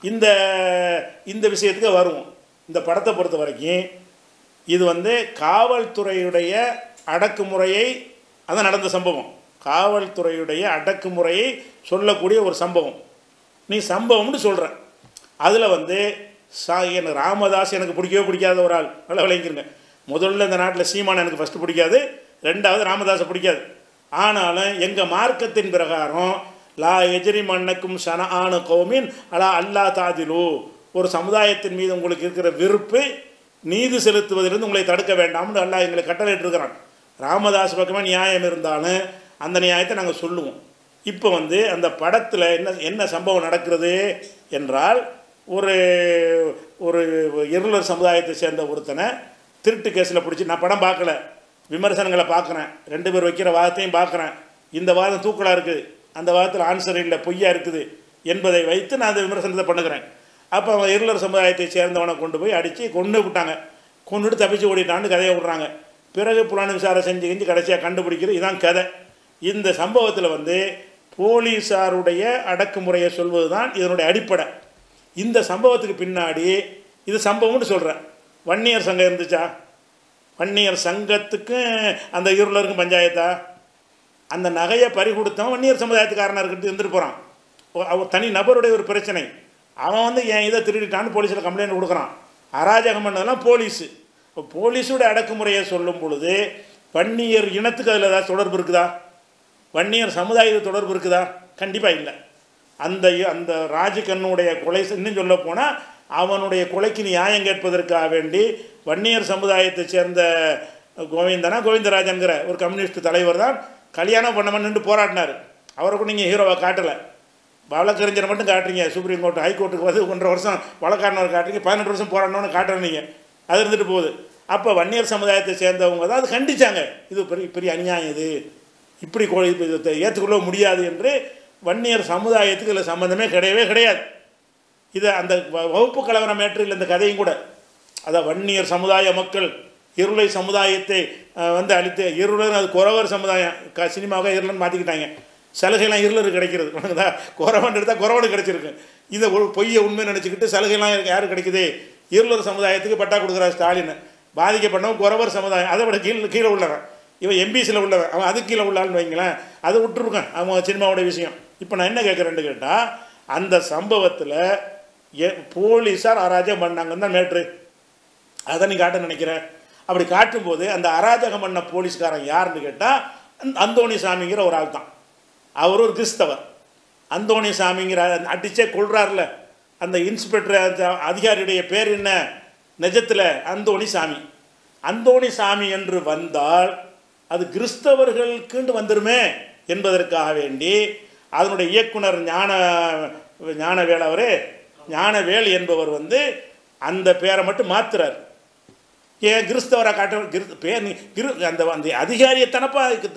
இந்த இந்த விஷயத்துக்கு வருவோம் இந்த படத்தை பொறுத்த வரைக்கும் இது வந்து காவல்துறையுடைய அடக்குமுறையை அதான் நடந்த சம்பவம் காவல்துறையுடைய அடக்குமுறையை சொல்லக்கூடிய ஒரு சம்பவம் நீ சம்பவம்னு சொல்கிற அதில் வந்து சா எனக்கு ராமதாஸ் எனக்கு பிடிக்கவே பிடிக்காத ஒரு ஆள் நல்லா விளங்கிருங்க முதல்ல இந்த நாட்டில் சீமான் எனக்கு ஃபஸ்ட்டு பிடிக்காது ரெண்டாவது ராமதாஸை பிடிக்காது ஆனாலும் எங்கள் மார்க்கத்தின் பிரகாரம் லா எஜரி மன்னக்கும் சன ஆணு கௌமின் அலா அல்லா தாதிலு ஒரு சமுதாயத்தின் மீது உங்களுக்கு இருக்கிற வெறுப்பு நீதி செலுத்துவதிலிருந்து உங்களை தடுக்க வேண்டாம்னு அல்லாஹ் எங்களை கட்டளையிட்டிருக்கிறான் ராமதாஸ் பக்கமே நியாயம் இருந்தாலும் அந்த நியாயத்தை நாங்கள் சொல்லுவோம் இப்போ வந்து அந்த படத்தில் என்ன என்ன சம்பவம் நடக்கிறது என்றால் ஒரு ஒரு இருளர் சமுதாயத்தை சேர்ந்த ஒருத்தனை திருட்டு கேஸில் பிடிச்சி நான் படம் பார்க்கல விமர்சனங்களை பார்க்குறேன் ரெண்டு பேர் வைக்கிற வாதத்தையும் பார்க்குறேன் இந்த வாதம் தூக்கலாக இருக்குது அந்த வாதத்தில் ஆன்சர் இல்லை பொய்யா இருக்குது என்பதை வைத்து நான் அந்த விமர்சனத்தை பண்ணுகிறேன் அப்போ அவன் இருளர் சமுதாயத்தை சேர்ந்தவனை கொண்டு போய் அடித்து கொண்டு விட்டாங்க கொண்டுட்டு தப்பிச்சு ஓடிட்டான்னு கதையை விட்றாங்க பிறகு புலன விசாரணை செஞ்சு செஞ்சு கடைசியாக கண்டுபிடிக்கிறது இதான் கதை இந்த சம்பவத்தில் வந்து போலீஸாருடைய அடக்குமுறையை சொல்வது தான் இதனுடைய அடிப்படை இந்த சம்பவத்துக்கு பின்னாடி இது சம்பவம்னு சொல்கிறேன் வன்னியர் சங்கம் இருந்துச்சா வன்னியர் சங்கத்துக்கும் அந்த இருளருக்கும் பஞ்சாயத்தா அந்த நகையை பறி கொடுத்தவன் வன்னியர் சமுதாயத்துக்காரனாக இருக்கிறது இருந்துட்டு போகிறான் அவர் தனி நபருடைய ஒரு பிரச்சனை அவன் வந்து என் இதை திருடிட்டான்னு போலீஸில் கம்ப்ளைண்ட் கொடுக்குறான் அராஜகம் பண்ணதெல்லாம் போலீஸு இப்போ போலீஸோட அடக்குமுறையை சொல்லும் பொழுது வன்னியர் இனத்துக்கு அதில் ஏதாவது தொடர்பு இருக்குதா வன்னியர் சமுதாயத்து தொடர்பு இருக்குதா கண்டிப்பாக இல்லை அந்த அந்த ராஜகண்ணுடைய கொலை இன்னும் சொல்ல போனால் அவனுடைய கொலைக்கு நியாயம் கேட்பதற்காக வேண்டி வன்னியர் சமுதாயத்தை சேர்ந்த கோவிந்தனா கோவிந்தராஜன்கிற ஒரு கம்யூனிஸ்ட் தலைவர் தான் கல்யாணம் பண்ண நின்று போராடினார் அவருக்கும் நீங்கள் ஹீரோவை காட்டலை வழக்கறிஞரை மட்டும் காட்டுறீங்க சுப்ரீம் கோர்ட் ஹைகோர்ட்டுக்கு வந்து ஒன்றரை வருஷம் வழக்காடினவர் காட்டுறீங்க பதினெட்டு வருஷம் போராடணும்னு காட்டுறேன் நீங்கள் அது இருந்துட்டு போகுது அப்போ வன்னியர் சமுதாயத்தை சேர்ந்தவங்க தான் அது கண்டிச்சாங்க இது பெரிய பெரிய அநியாயம் இது இப்படி கொ- இது இதை ஏற்றுக்கொள்ள முடியாது என்று வன்னியர் சமுதாயத்துக்கு இதில் சம்மந்தமே கிடையவே கிடையாது இது அந்த வ- வகுப்பு கலவரம் மேற்றில் இந்த கதையும் கூட அதான் வன்னியர் சமுதாய மக்கள் இருளை சமுதாயத்தை அஹ், வந்து அழித்து இருளர் அது குறவர் சமுதாயம் க சினிமாவாக இருளன்னு மாற்றிக்கிட்டாங்க சலுகைலாம் இருளர் கிடைக்கிறது உனக்குதா குறவன் எடுத்தால் குறவனு கிடைச்சிருக்கு இதை ஒரு பொய்யை உண்மை நினச்சிக்கிட்டு சலுகைலாம் யாருக்கு யாரு கிடைக்குது இருளர் சமுதாயத்துக்கு பட்டா கொடுக்குறாரு ஸ்டாலின் பாதிக்கப்பட்டவன் குறவர் சமுதாயம் அதை விட கீழே கீழே உள்ளவன் இவன் எம்பிசியில் உள்ளவன் அவன் அது கீழே உள்ளான்னு வைங்களேன் அதை விட்டுருக்கேன் அவன் சினிமாவோட விஷயம் இப்போ நான் என்ன கேட்குறேன்னு கேட்டால் அந்த சம்பவத்தில் எ போலீஸார் அராஜகம் பண்ணாங்கன்னு தான் மேட்ரு அதை நீ காட்ட நினைக்கிற அப்படி காட்டும்போது அந்த அராஜகம் பண்ண போலீஸ்காரன் யாருன்னு கேட்டால் அந்தோணி சாமிங்கிற ஒரு ஆள் தான் அவர் ஒரு கிறிஸ்தவர் அந்தோணி சாமிங்கிற அடிச்சே கொள்றாருல அந்த இன்ஸ்பெக்டர் அந்த அதிகாரியுடைய பேர் என்ன நிஜத்தில் அந்தோணி சாமி அந்தோணி சாமி என்று வந்தால் அது கிறிஸ்தவர்களுக்குண்டு வந்துருமே என்பதற்காக வேண்டி அதனுடைய இயக்குனர் ஞான ஞானவேல் அவரே ஞானவேல் என்பவர் வந்து அந்த பேரை மட்டும் மாத்துறார் ஏன் கிறிஸ்தவரை காட்ட கிறிஸ்த பேர் நீ கிரு அந்த அந்த அதிகாரியை தனப்பா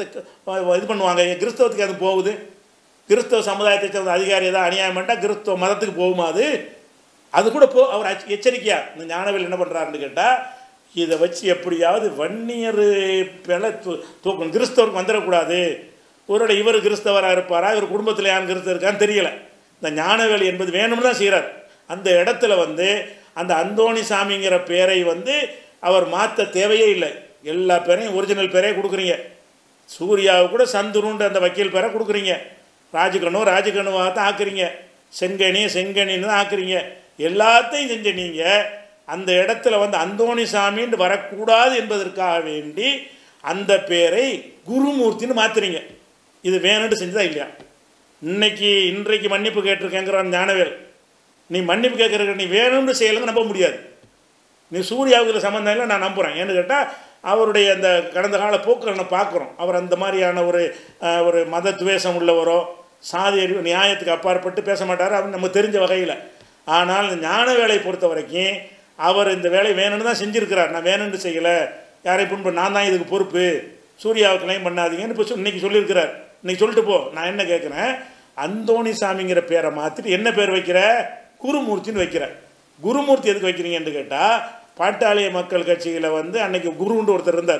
இது பண்ணுவாங்க ஏன் கிறிஸ்தவத்துக்கு அது போகுது கிறிஸ்தவ சமுதாயத்தை சேர்ந்த அதிகாரியை தான் அநியாயம் பண்ணிட்டா கிறிஸ்தவ மதத்துக்கு போகுமா அது அது கூட போ அவர் அச்ச- எச்சரிக்கையா இந்த ஞானவேல் என்ன பண்ணுறாருன்னு கேட்டால் இதை வச்சு எப்படியாவது வன்னியர் பிழை தூ தூக்கணும் கிறிஸ்தவருக்கு வந்துடக்கூடாது ஒருவேளை இவர் கிறிஸ்தவராக இருப்பாரா இவர் குடும்பத்தில் யாரும் கிறிஸ்தவர் இருக்கான்னு தெரியல இந்த ஞானவேல் என்பது வேணும்னு தான் செய்கிறார் அந்த இடத்துல வந்து அந்த அந்தோணி சாமிங்கிற பேரை வந்து அவர் மாற்ற தேவையே இல்லை எல்லா பேரையும் ஒரிஜினல் பேரே கொடுக்குறீங்க சூர்யாவுக்கு கூட சந்துருன்ற அந்த வக்கீல் பேரை கொடுக்குறீங்க ராஜகனு ராஜகனுவாக தான் ஆக்குறீங்க செங்கனி செங்கனின்னு தான் ஆக்குறீங்க எல்லாத்தையும் செஞ்ச நீங்கள் அந்த இடத்துல வந்து அந்தோணி சாமின்னு வரக்கூடாது என்பதற்காக வேண்டி அந்த பேரை குருமூர்த்தின்னு மாத்துறீங்க இது வேணும்னு செஞ்சதா இல்லையா இன்னைக்கு இன்றைக்கு மன்னிப்பு கேட்டிருக்கேங்கிறான் ஞானவேல் நீ மன்னிப்பு கேட்குற நீ வேணும்னு செய்யலைங்க நம்ப முடியாது நீ சூர்யாவுக்கு சம்மந்தம் இல்லை நான் நம்புகிறேன் ஏன்னு கேட்டால் அவருடைய அந்த கடந்த கால போக்குகளை நான் பார்க்குறோம் அவர் அந்த மாதிரியான ஒரு அஹ், ஒரு மத துவேஷம் உள்ளவரோ சாதி அறிவு நியாயத்துக்கு அப்பாற்பட்டு பேச மாட்டார் அவர் நமக்கு தெரிஞ்ச வகையில் ஆனால் இந்த ஞான வேலையை பொறுத்த வரைக்கும் அவர் இந்த வேலை வேணும்னு தான் செஞ்சுருக்கிறார் நான் வேணும்னு செய்யலை யாரை புண்பு நான் தான் இதுக்கு பொறுப்பு சூர்யாவை கிளைம் பண்ணாதீங்கன்னு இப்போ சொ- இன்னைக்கு சொல்லியிருக்கிறார் இன்னைக்கு சொல்லிட்டு போ நான் என்ன கேட்குறேன் அந்தோணி சாமிங்கிற பேரை மாற்றிட்டு என்ன பேர் வைக்கிற குருமூர்த்தின்னு வைக்கிற குருமூர்த்தி எதுக்கு வைக்கிறீங்கன்னு கேட்டால் பாட்டாளிய மக்கள் கட்சியில் வந்து அன்னைக்கு குருன்னு ஒருத்தர் இருந்தார்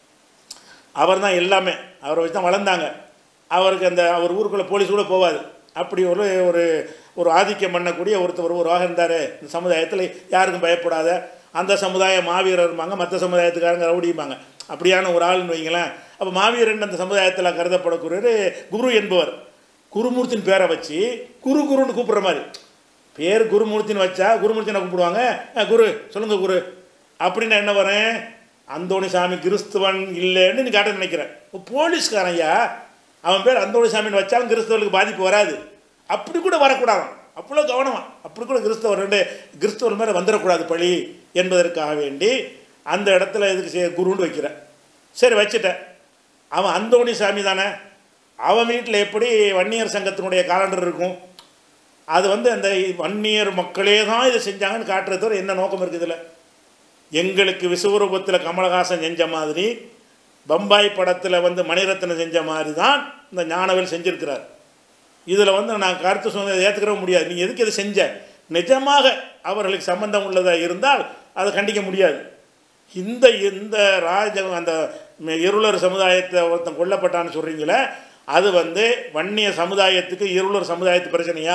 அவர் தான் எல்லாமே அவரை வச்சு தான் வளர்ந்தாங்க அவருக்கு அந்த அவர் ஊருக்குள்ளே போலீஸ் கூட போவாது அப்படி ஒரு ஒரு ஒரு ஆதிக்கம் பண்ணக்கூடிய ஒருத்தர் உருவாக இருந்தார் இந்த சமுதாயத்தில் யாருக்கும் பயப்படாத அந்த சமுதாயம் மாவீரர்பாங்க மற்ற சமுதாயத்துக்காரங்க ரவுடிப்பாங்க அப்படியான ஒரு ஆள்னு வைங்களேன் அப்போ மாவீரன் அந்த சமுதாயத்தில் கருதப்படக்கூடியவர் குரு என்பவர் குருமூர்த்தின் பேரை வச்சு குரு குருன்னு கூப்பிட்ற மாதிரி பேர் குருமூர்த்தின்னு வச்சா குருமூர்த்தினை கூப்பிடுவாங்க "அஹ், குரு சொல்லுங்க குரு அப்படின்னு என்ன வரேன் அந்தோணி சாமி கிறிஸ்துவன் இல்லைன்னு நீ காட்ட நினைக்கிறேன் போலீஸ்காரன் ஐயா அவன் பேர் அந்தோணி சாமின்னு வச்சாலும் கிறிஸ்தவர்களுக்கு பாதிப்பு வராது அப்படி கூட வரக்கூடாது அவ்வளோ கவனமா அப்படி கூட கிறிஸ்தவர் ரெண்டு கிறிஸ்தவர் மேலே வந்துடக்கூடாது பழி என்பதற்காக வேண்டி அந்த இடத்துல இதுக்கு சே- குருன்னு வைக்கிறேன் சரி வச்சுட்டேன் அவன் அந்தோணி சாமி தானே அவன் வீட்டில் எப்படி வன்னியர் சங்கத்தினுடைய காலண்டர் இருக்கும் அது வந்து அந்த வன்னியர் மக்களே தான் இதை செஞ்சாங்கன்னு காட்டுறது தவிர என்ன நோக்கம் இருக்குது இதில் எங்களுக்கு விஸ்வரூபத்தில் கமலஹாசன் செஞ்ச மாதிரி பம்பாய் படத்தில் வந்து மணிரத்னம் செஞ்ச மாதிரி தான் இந்த ஞானவேல் செஞ்சிருக்கிறார் இதில் வந்து நான் கருத்து சொன்னதை ஏற்றுக்கிற முடியாது நீ எதுக்கு இதை செஞ்ச நிஜமாக அவர்களுக்கு சம்பந்தம் உள்ளதாக இருந்தால் அதை கண்டிக்க முடியாது இந்த இந்த ராஜ அந்த இருளர் சமுதாயத்தை ஒருத்தன் கொல்லப்பட்டான்னு சொல்கிறீங்களே அது வந்து வன்னிய சமுதாயத்துக்கு இருளர் சமுதாயத்து பிரச்சனையா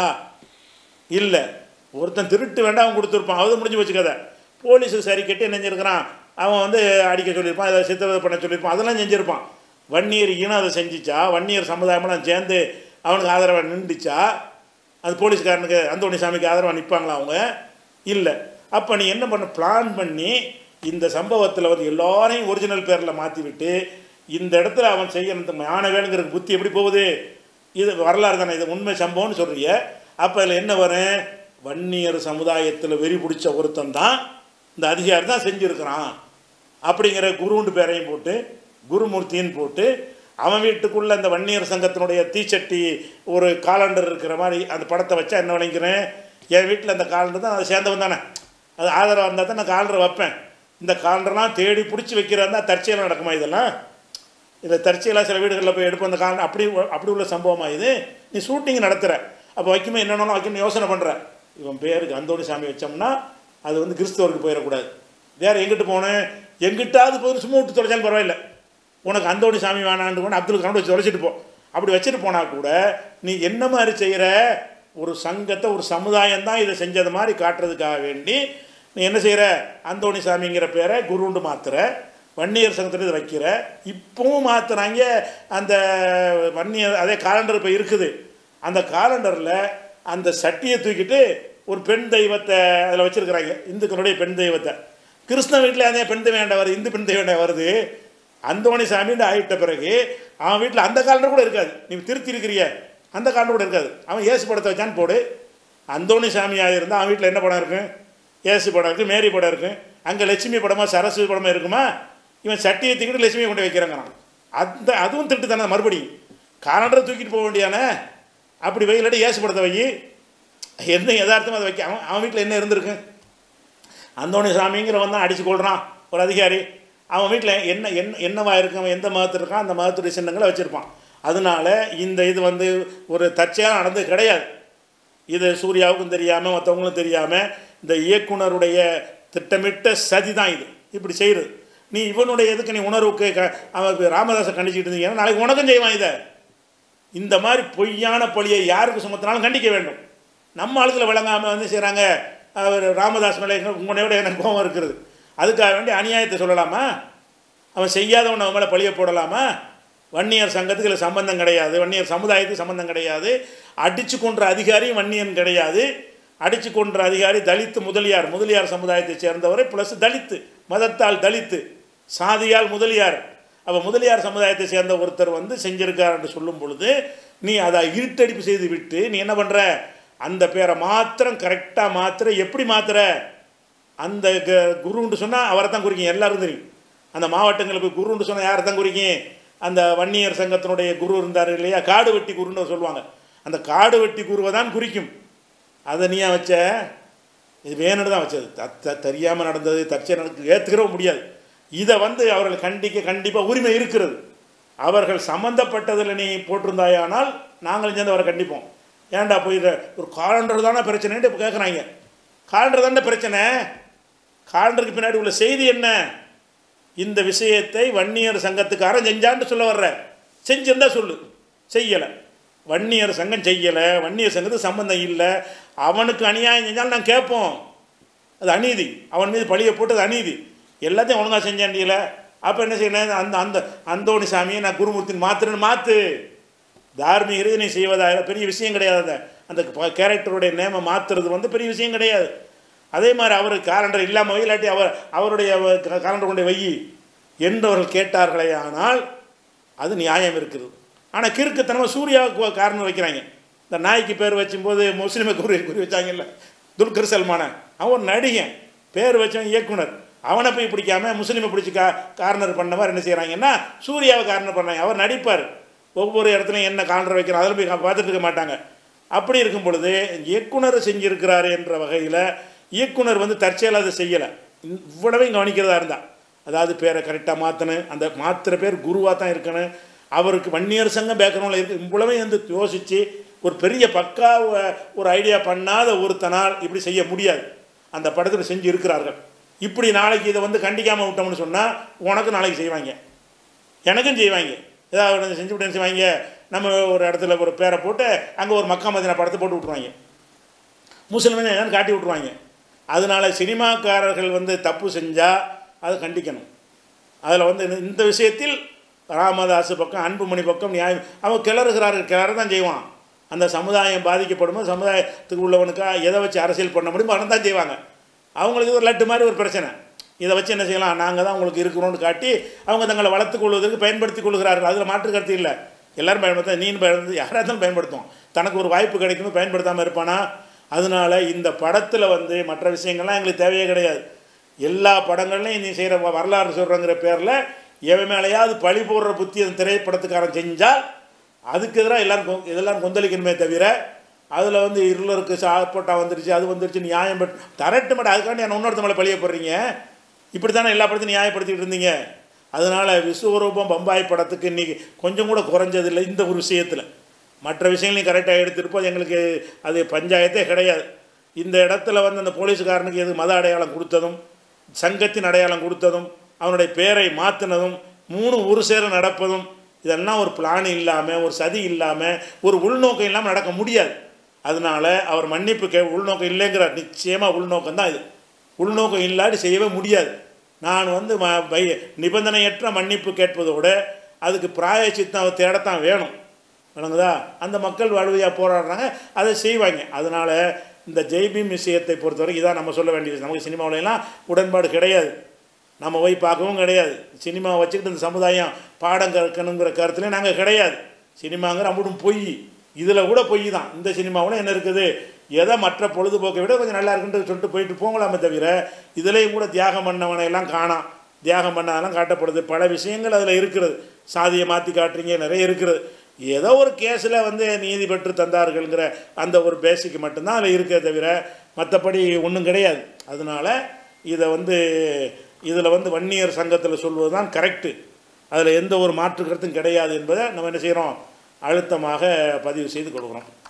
இல்லை ஒருத்தன் திருட்டு வேண்டாம் அவன் கொடுத்துருப்பான் அது முடிஞ்சு வச்சு கதை போலீஸுக்கு சரி கட்டி என்ன செஞ்சிருக்கிறான் அவன் வந்து அடிக்க சொல்லியிருப்பான் அதை சித்தவதை பண்ண சொல்லியிருப்பான் அதெல்லாம் செஞ்சுருப்பான் வன்னியர் இனம் அதை செஞ்சிச்சா வன்னியர் சமுதாயமெல்லாம் சேர்ந்து அவனுக்கு ஆதரவாக நின்றுச்சா அது போலீஸ்காரனுக்கு அந்தோணி சாமிக்கு ஆதரவாக நிற்பாங்களா அவங்க இல்லை அப்போ நீ என்ன பண்ண பிளான் பண்ணி இந்த சம்பவத்தில் வந்து எல்லாரையும் ஒரிஜினல் பேரில் மாற்றி விட்டு இந்த இடத்துல அவன் செய்ய இந்த ஞானவேலுங்கிற புத்தி எப்படி போகுது இது வரலாறு தானே இது உண்மை சம்பவம்னு சொல்றிய அப்போ இதில் என்ன வரும் வன்னியர் சமுதாயத்தில் வெறி பிடிச்ச ஒருத்தன் தான் இந்த அதிகாரி தான் செஞ்சுருக்கிறான் அப்படிங்கிற குருண்டு பேரையும் போட்டு குருமூர்த்தின்னு போட்டு அவன் வீட்டுக்குள்ளே அந்த வன்னியர் சங்கத்தினுடைய தீச்சட்டி ஒரு காலண்டர் இருக்கிற மாதிரி அந்த படத்தை வச்சா என்ன விளங்கிறேன் என் வீட்டில் அந்த காலண்டர் தான் அதை சேர்ந்தவன் தானே அது ஆதரவாக இருந்தால் தான் நான் காலண்டர் வைப்பேன் இந்த காலண்டர்லாம் தேடி பிடிச்சி வைக்கிறதா தற்செயலாக நடக்குமா இதெல்லாம் இதை தற்செயலாக சில வீடுகளில் போய் எடுப்போம் அந்த காலம் அப்படி அப்படி உள்ள சம்பவமா இது நீ ஷூட்டிங் நடத்துகிற அப்போ வைக்குமே என்னென்ன வைக்கணும்னு யோசனை பண்ணுற இவன் பேருக்கு அந்தோணி சாமி வச்சோம்னா அது வந்து கிறிஸ்தவருக்கு போயிடக்கூடாது வேறு எங்கிட்டு போனேன் எங்கிட்டாவது போய் சும்மா விட்டு தொலைச்சாலும் பரவாயில்ல உனக்கு அந்தோணி சாமி வேணான்னு கூட அப்துல் கலாம் வச்சு தொலைச்சிட்டு போ அப்படி வச்சுட்டு போனால் கூட நீ என்ன மாதிரி செய்கிற ஒரு சங்கத்தை ஒரு சமுதாயம் தான் இதை செஞ்சது மாதிரி காட்டுறதுக்காக வேண்டி நீ என்ன செய்கிற அந்தோணி சாமிங்கிற பேரை குருண்டு மாத்துற வன்னியர் சங்கத்தில் இதை வைக்கிற இப்பவும் மாற்றுறாங்க அந்த வன்னியர் அதே காலண்டர் இப்போ இருக்குது அந்த காலண்டரில் அந்த சட்டியை தூக்கிட்டு ஒரு பெண் தெய்வத்தை அதில் வச்சுருக்கிறாங்க இந்துக்களுடைய பெண் தெய்வத்தை கிருஷ்ண வீட்டில் அதே பெண் தெய்வம் வேண்டாம் வருது இந்து பெண் தெய்வம் வேண்டாம் வருது அந்தோணி சாமின்னு ஆகிட்ட பிறகு அவன் வீட்டில் அந்த காலண்டர் கூட இருக்காது நீ திருத்தி இருக்கிறிய அந்த காலண்டர் கூட இருக்காது அவன் ஏசு படத்தை வச்சான்னு போடு அந்தோணி சாமியாக இருந்தால் அவன் வீட்டில் என்ன படம் இருக்கும் ஏசு படம் இருக்குது மேரி படம் இருக்கும் அங்கே லட்சுமி படமா சரஸ்வதி படமா இருக்குமா இவன் சட்டியை தூக்கிட்டு லட்சுமியை கொண்டு வைக்கிறாங்கிறான் அந்த அதுவும் திருட்டு தானே மறுபடியும் காலண்டரை தூக்கிட்டு போக வேண்டியானே அப்படி வெயிலடி ஏசு படத்தை வை என்ன யதார்த்தமாக அதை வைக்க அவன் அவன் வீட்டில் என்ன இருந்திருக்கு அந்தோணி சாமிங்கிறவன் தான் அடித்து கொள்கிறான் ஒரு அதிகாரி அவன் வீட்டில் என்ன என்ன என்னவா இருக்கு அவன் எந்த மதத்தில் இருக்கான் அந்த மதத்துடைய சின்னங்களை வச்சுருப்பான் அதனால இந்த இது வந்து ஒரு தற்செயலாக நடந்தது கிடையாது இது சூர்யாவுக்கும் தெரியாமல் மற்றவங்களும் தெரியாமல் இந்த இயக்குனருடைய திட்டமிட்ட சதி தான் இது இப்படி செய்கிறது நீ இவனுடைய எதுக்கு நீ உணர்வுக்கு க அவன் ராமதாஸை கண்டிச்சிட்டு இருந்தீங்கன்னா நாளைக்கு உனக்கும் செய்வான் இதை இந்த மாதிரி பொய்யான பழியை யாருக்கு சுமத்தினாலும் கண்டிக்க வேண்டும் நம்ம ஆளுகளை விளங்காமல் வந்து செய்கிறாங்க அவர் ராமதாஸ் மேலே உங்களோட எனக்கு கோபம் இருக்கிறது அதுக்காக வேண்டி அநியாயத்தை சொல்லலாமா அவன் செய்யாதவன் அவன் மேலே பழிய போடலாமா வன்னியர் சங்கத்துக்கு இதில் சம்பந்தம் கிடையாது வன்னியர் சமுதாயத்துக்கு சம்பந்தம் கிடையாது அடித்து கொன்ற அதிகாரியும் வன்னியன் கிடையாது அடித்து கொன்ற அதிகாரி தலித்து முதலியார் முதலியார் சமுதாயத்தை சேர்ந்தவரை ப்ளஸ் தலித்து மதத்தால் தலித்து சாதியால் முதலியார் அப்போ முதலியார் சமுதாயத்தை சேர்ந்த ஒருத்தர் வந்து செஞ்சிருக்கார் என்று சொல்லும் பொழுது நீ அதை இருட்டடிப்பு செய்து விட்டு நீ என்ன பண்ணுற அந்த பேரை மாத்திரம் கரெக்டாக மாத்திர எப்படி மாத்திர அந்த க- குருன்னு சொன்னால் அவரை தான் குறிக்கும் எல்லாரும் தெரியும் அந்த மாவட்டங்களுக்கு குருன்னு சொன்னால் யாரை தான் குறிக்கும் அந்த வன்னியர் சங்கத்தினுடைய குரு இருந்தார் இல்லையா காடு வெட்டி குருன்னு சொல்லுவாங்க அந்த காடு வெட்டி குருவை தான் குறிக்கும் அதை நீ ஏன் வச்ச இது வேணும்னு தான் வச்சது த- த- தெரியாமல் நடந்தது தற்செயல் நடக்கு ஏற்றுக்கிறவும் முடியாது இதை வந்து அவர்கள் கண்டிக்க கண்டிப்பாக உரிமை இருக்கிறது அவர்கள் சம்மந்தப்பட்டதில் நீ போட்டிருந்தாயானால் நாங்களும் சேர்ந்து அவரை கண்டிப்போம் ஏன்டா போய் இத- ஒரு காலண்டர் தானே பிரச்சனைன்ட்டு இப்போ கேட்குறாங்க காலண்டர் தானே பிரச்சனை காலண்டருக்கு பின்னாடி உள்ள செய்தி என்ன இந்த விஷயத்தை வன்னியர் சங்கத்துக்காரன் செஞ்சான்னு சொல்ல வர்ற செஞ்சிருந்தா சொல்லு செய்யலை வன்னியர் சங்கம் செய்யலை வன்னியர் சங்கத்துக்கு சம்பந்தம் இல்லை அவனுக்கு அநியாயம் செஞ்சாலும் நான் கேட்போம் அது அநீதி அவன் மீது பழியை போட்டு அது அநீதி எல்லாத்தையும் ஒழுங்காக செஞ்சாண்டியில அப்போ என்ன செய்யணும் அந்த அந்த அந்தோணி சாமியை நான் குருமூர்த்தின்னு மாத்துறேன்னு மாற்று தார்மீக ரீதி செய்வதாக பெரிய விஷயம் கிடையாது அந்த அந்த ப- கேரக்டருடைய நேமை மாற்றுறது வந்து பெரிய விஷயம் கிடையாது அதே மாதிரி அவர் காலண்டர் இல்லாமல் வை இல்லாட்டி அவர் அவருடைய க- காலண்டர் கொண்டு வை என்று அவர்கள் கேட்டார்களே ஆனால் அது நியாயம் இருக்குது ஆனால் கிறுக்குத்தனமாக சூர்யாவுக்கு ஒரு காரணம் வைக்கிறாங்க இந்த நாய்க்கு பேர் வச்சும்போது முஸ்லீமை குறி குறி வச்சாங்கல்ல துல்கர் சல்மான அவன் ஒரு நடிகன் பேர் வச்சவன் இயக்குனர் அவனை போய் பிடிக்காம முஸ்லீமை பிடிச்சி கா கார்னர் பண்ணவர் என்ன செய்கிறாங்கன்னா சூர்யாவை கார்னர் பண்ணாங்க அவர் நடிப்பார் ஒவ்வொரு இடத்துலையும் என்ன கார்னர் வைக்கிறார் அதில் போய் பார்த்துட்டு இருக்க மாட்டாங்க அப்படி இருக்கும் பொழுது இயக்குனர் செஞ்சிருக்கிறாரு என்ற வகையில் இயக்குனர் வந்து தற்செயலாக அதை செய்யலை இவ்வளவையும் கவனிக்கிறதா இருந்தா அதாவது பேரை கரெக்டாக மாற்றணும் அந்த மாத்திர பேர் குருவாக தான் இருக்கணும் அவருக்கு வன்னியர் சங்கம் பேக்ரவுண்டில் இருக்கு இவ்வளவையும் வந்து யோசித்து ஒரு பெரிய பக்கா ஒ- ஒரு ஐடியா பண்ணாத ஒருத்தனால் இப்படி செய்ய முடியாது அந்த படத்தில் செஞ்சு இருக்கிறார்கள் இப்படி நாளைக்கு இதை வந்து கண்டிக்காமல் விட்டோம்னு சொன்னால் உனக்கு நாளைக்கு செய்வாங்க எனக்கும் செய்வாங்க ஏதாவது ஒண்ணு செஞ்சு விட்டு என்ன செய்வாங்க நம்ம ஒரு இடத்துல ஒரு பேரை போட்டு அங்கே ஒரு மக்கா மதினா படத்தை போட்டு விட்ருவாங்க முஸ்லிம்னு என்னன்னு காட்டி விட்ருவாங்க அதனால சினிமாக்காரர்கள் வந்து தப்பு செஞ்சால் அதை கண்டிக்கணும் அதில் வந்து இந்த- இந்த விஷயத்தில் ராமதாஸ் பக்கம் அன்புமணி பக்கம் நியாயம் அவன் கிளறுகிறார்கள் கிளற தான் செய்வான் அந்த சமுதாயம் பாதிக்கப்படும்போது சமுதாயத்துக்கு உள்ளவனுக்கா எதை வச்சு அரசியல் பண்ண முடியுமோ அதை தான் செய்வாங்க அவங்களுக்கு ஒரு லட்டு மாதிரி ஒரு பிரச்சனை இதை வச்சு என்ன செய்யலாம் நாங்கள் தான் உங்களுக்கு இருக்கிறோம்னு காட்டி அவங்க தங்களை வளர்த்துக் கொள்வதற்கு பயன்படுத்திக் கொள்கிறார்கள் அதில் மாற்று கருத்து இல்லை எல்லாரும் பயன்படுத்த நீ பயன்படுத்த யாராக இருந்தாலும் பயன்படுத்தும் தனக்கு ஒரு வாய்ப்பு கிடைக்கும் பயன்படுத்தாமல் இருப்பானா அதனால இந்த படத்தில் வந்து மற்ற விஷயங்கள்லாம் எங்களுக்கு தேவையே கிடையாது எல்லா படங்கள்லையும் நீ செய்கிற வரலாறு சொல்கிறங்கிற பேரில் எவன் மேலேயாவது பழி போடுற புத்தி அந்த திரைப்படத்துக்காரன் செஞ்சால் அதுக்கு எதிராக எல்லாரும் கொ- இதெல்லாம் கொந்தளிக்கணுமே தவிர அதில் வந்து இருளருக்கு சாப்போட்டா வந்துருச்சு அது வந்துருச்சு நியாயம் பட் தரட்டு மாட்டேன் அதுக்காண்டி என்ன இன்னொருத்த மேலே பழிய போடுறீங்க இப்படி தானே எல்லா படத்தையும் நியாயப்படுத்திட்டு இருந்தீங்க அதனால் விஸ்வரூபம் பம்பாய் படத்துக்கு இன்றைக்கி கொஞ்சம் கூட குறைஞ்சதில்லை இந்த ஒரு விஷயத்தில் மற்ற விஷயங்களையும் கரெக்டாக எடுத்திருப்போம் எங்களுக்கு அது பஞ்சாயத்தே கிடையாது இந்த இடத்துல வந்து அந்த போலீஸுக்காரனுக்கு எது மத அடையாளம் கொடுத்ததும் சங்கத்தின் அடையாளம் கொடுத்ததும் அவனுடைய பேரை மாற்றினதும் மூணு ஒரு சேர நடப்பதும் இதெல்லாம் ஒரு பிளான் இல்லாமல் ஒரு சதி இல்லாமல் ஒரு உள்நோக்கம் இல்லாமல் நடக்க முடியாது அதனால அவர் மன்னிப்பு கே உள்நோக்கம் இல்லைங்கிறார் நிச்சயமாக உள்நோக்கம் தான் இது உள்நோக்கம் இல்லாட்டி செய்யவே முடியாது நான் வந்து ம பை நிபந்தனையற்ற மன்னிப்பு கேட்பதோடு அதுக்கு பிராயச்சித்தம் தேடத்தான் வேணும் விளங்குதா அந்த மக்கள் வாழ்வையாக போராடுறாங்க அதை செய்வாங்க அதனால் இந்த ஜெய்பீம் விஷயத்தை பொறுத்தவரைக்கும் இதான் நம்ம சொல்ல வேண்டியது நமக்கு சினிமாவிலலாம் உடன்பாடு கிடையாது நம்ம போய் பார்க்கவும் கிடையாது சினிமாவை வச்சுக்கிட்டு இந்த சமுதாயம் பாடம் கற்கணுங்கிற கருத்துலேயும் நாங்கள் கிடையாது சினிமாங்கிற அம்புடும் பொய் இதில் கூட பொய் தான் இந்த சினிமாவில் என்ன இருக்குது எதை மற்ற பொழுதுபோக்கை விட கொஞ்சம் நல்லா இருக்குன்னு சொல்லிட்டு போயிட்டு போங்களாமே தவிர இதுலேயும் கூட தியாகம் பண்ணவனை எல்லாம் காணாம் தியாகம் பண்ணதெல்லாம் காட்டப்படுது பல விஷயங்கள் அதில் இருக்கிறது சாதியை மாற்றி காட்டுறீங்க நிறைய இருக்கிறது ஏதோ ஒரு கேஸில் வந்து நீதி பெற்று தந்தார்கள்ங்கிற அந்த ஒரு பேசிக் மட்டும்தான் அதில் இருக்கே தவிர மற்றபடி ஒன்றும் கிடையாது அதனால் இதை வந்து இதில் வந்து வன்னியர் சங்கத்தில் சொல்வது தான் கரெக்டு அதில் எந்த ஒரு மாற்று கருத்தும் கிடையாது என்பதை நம்ம என்ன செய்கிறோம் அழுத்தமாக பதிவு செய்து கொடுக்குறோம்